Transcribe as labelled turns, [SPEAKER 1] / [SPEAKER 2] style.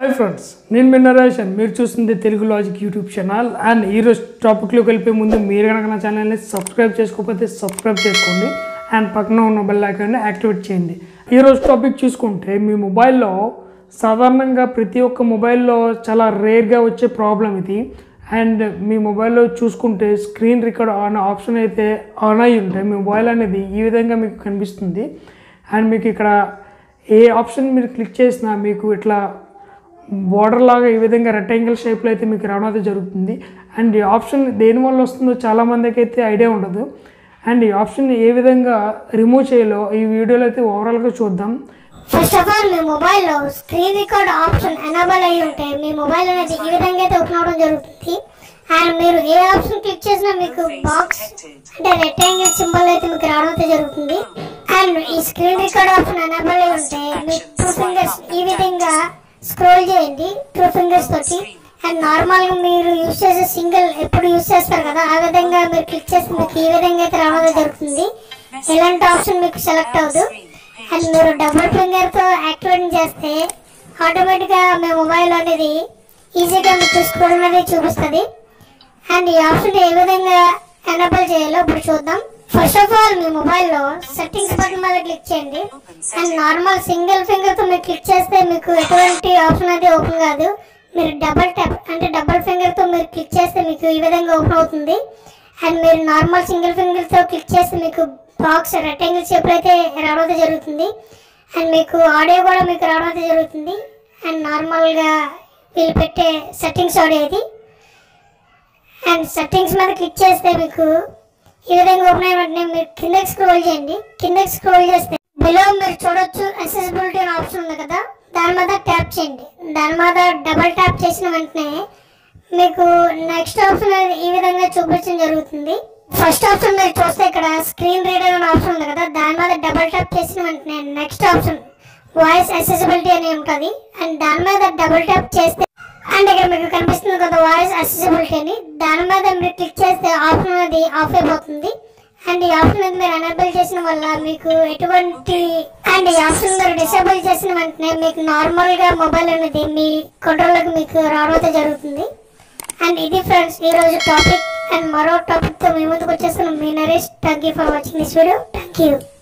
[SPEAKER 1] hi friends నేను మీ Naresh and మీరు చూస్తుంది Telugu logic YouTube channel and ఈరోజు టాపిక్లోకి వెళ్ళిపోయే ముందు మీరు కనుక నా ఛానల్ని సబ్స్క్రైబ్ చేసుకోకపోతే సబ్స్క్రైబ్ చేసుకోండి అండ్ పక్కన ఉన్న బెల్ ఐకాన్ని యాక్టివేట్ చేయండి ఈరోజు టాపిక్ చూసుకుంటే మీ మొబైల్లో సాధారణంగా ప్రతి ఒక్క మొబైల్లో చాలా రేర్గా వచ్చే ప్రాబ్లం ఇది అండ్ మీ మొబైల్లో చూసుకుంటే స్క్రీన్ రికార్డ్ ఆన్ ఆప్షన్ అయితే ఆన్ అయి ఉంటే మీ మొబైల్ అనేది ఈ విధంగా మీకు కనిపిస్తుంది అండ్ మీకు ఇక్కడ ఏ ఆప్షన్ మీరు క్లిక్ చేసినా మీకు ఇట్లా బార్డర్ లాగా ఈ విధంగా రెక్టాంగిల్ షేప్లో అయితే మీకు రావడం అయితే జరుగుతుంది అండ్ ఈ ఆప్షన్ దేనివల్ల వస్తుందో చాలామందికి అయితే ఐడియా ఉండదు అండ్ ఈ ఆప్షన్ ఏ విధంగా రిమూవ్ చేయాలో ఈ వీడియోలో అయితే ఓవరాల్గా చూద్దాం
[SPEAKER 2] ఫస్ట్ ఆఫ్ ఆల్ మీ మొబైల్లో స్క్రీన్ రికార్డ్ ఆప్షన్ ఎనబుల్ అయి ఉంటే మీ మొబైల్ అనేది ఈ విధంగా అయితే ఓపెన్ అవడం జరుగుతుంది అండ్ మీరు ఏ ఆప్షన్ క్లిక్ చేసినా మీకు బాక్స్ అంటే రెక్టాంగిల్ సింబల్ అయితే మీకు రావడం అయితే జరుగుతుంది అండ్ ఈ స్క్రీన్ రికార్డ్ ఆప్షన్ ఎనబుల్ అయి ఉంటే మీ టూ ఫింగర్స్ ఈ విధంగా స్క్రోల్ చేయండి టూ ఫింగర్స్ తోటి అండ్ నార్మల్ గా మీరు యూజ్ చేసే సింగిల్ ఎప్పుడు యూజ్ చేస్తారు కదా ఆ విధంగా మీరు క్లిక్ చేస్తే మీకు ఈ విధంగా అయితే రావడం అయితే జరుగుతుంది ఇలాంటి ఆప్షన్ మీకు సెలెక్ట్ అవ్వదు అండ్ మీరు డబుల్ ఫింగర్ తో యాక్టివేట్ చేస్తే ఆటోమేటిక్ గా మీ మొబైల్ అనేది ఈజీగా మీకు చూసుకోవడం అనేది చూపిస్తుంది అండ్ ఈ ఆప్షన్ ఏ విధంగా ఎనబుల్ చేయాలో ఇప్పుడు చూద్దాం ఫస్ట్ ఆఫ్ ఆల్ మీ మొబైల్లో సెట్టింగ్స్ బటన్ మీద క్లిక్ చేయండి అండ్ నార్మల్ సింగిల్ ఫింగర్ తో మీరు క్లిక్ చేస్తే మీకు ఎటువంటి ఆప్షన్ అనేది ఓపెన్ కాదు మీరు డబల్ ట్యాప్ అంటే డబల్ ఫింగర్ తో మీరు క్లిక్ చేస్తే మీకు ఈ విధంగా ఓపెన్ అవుతుంది అండ్ మీరు నార్మల్ సింగిల్ ఫింగర్ తో క్లిక్ చేస్తే మీకు బాక్స్ రెక్టాంగిల్ షేప్ అయితే రావడం అయితే జరుగుతుంది అండ్ మీకు ఆడియో కూడా మీకు రావడం అయితే జరుగుతుంది అండ్ నార్మల్గా వీళ్ళు పెట్టే సెట్టింగ్స్ ఆడియో ఇది అండ్ సెట్టింగ్స్ మీద క్లిక్ చేస్తే మీకు ఈ విధంగా ఓపెన్ అయిన వెంటనే మీరు కిందకి స్క్రోల్ చేయండి కిందకి స్క్రోల్ చేస్తే బిలో మీరు చూడొచ్చు అసెసిబిలిటీ అనే ఆప్షన్ ఉంది కదా దాని మీద ట్యాప్ చేయండి దాని మీద డబల్ ట్యాప్ చేసిన వెంటనే మీకు నెక్స్ట్ ఆప్షన్ అనేది ఈ విధంగా చూపించడం జరుగుతుంది ఫస్ట్ ఆప్షన్ మీరు చూస్తే ఇక్కడ స్క్రీన్ రీడర్ అనే ఆప్షన్ ఉంది కదా దాని మీద డబల్ ట్యాప్ చేసిన వెంటనే నెక్స్ట్ ఆప్షన్ వాయిస్ అసెసిబిలిటీ అని ఉంటుంది అండ్ దాని మీద డబుల్ ట్యాప్ చేస్తే అండ్ ఇక్కడ మీకు కనిపిస్తుంది కదా వాయిస్ అసెసిబిలిటీ అని దాని మీద మీరు క్లిక్ చేస్తే ఆప్షన్ అనేది ఆఫ్ అయిపోతుంది అండ్ ఈ ఆప్షన్ అనేది మీరు ఎనేబుల్ చేసిన వల్ల మీకు ఎటువంటి అండ్ ఈ ఆప్షన్ మీరు డిసేబుల్ చేసిన వెంటనే మీకు నార్మల్ గా మొబైల్ అనేది మీ కంట్రోల్లోకి మీకు రావడం అయితే జరుగుతుంది అండ్ ఇది ఫ్రెండ్స్ ఈ రోజు టాపిక్ అండ్ మరో టాపిక్ తో మీ ముందుకు వచ్చేస్తున్నాం మీ Naresh thank you for watching this video thank you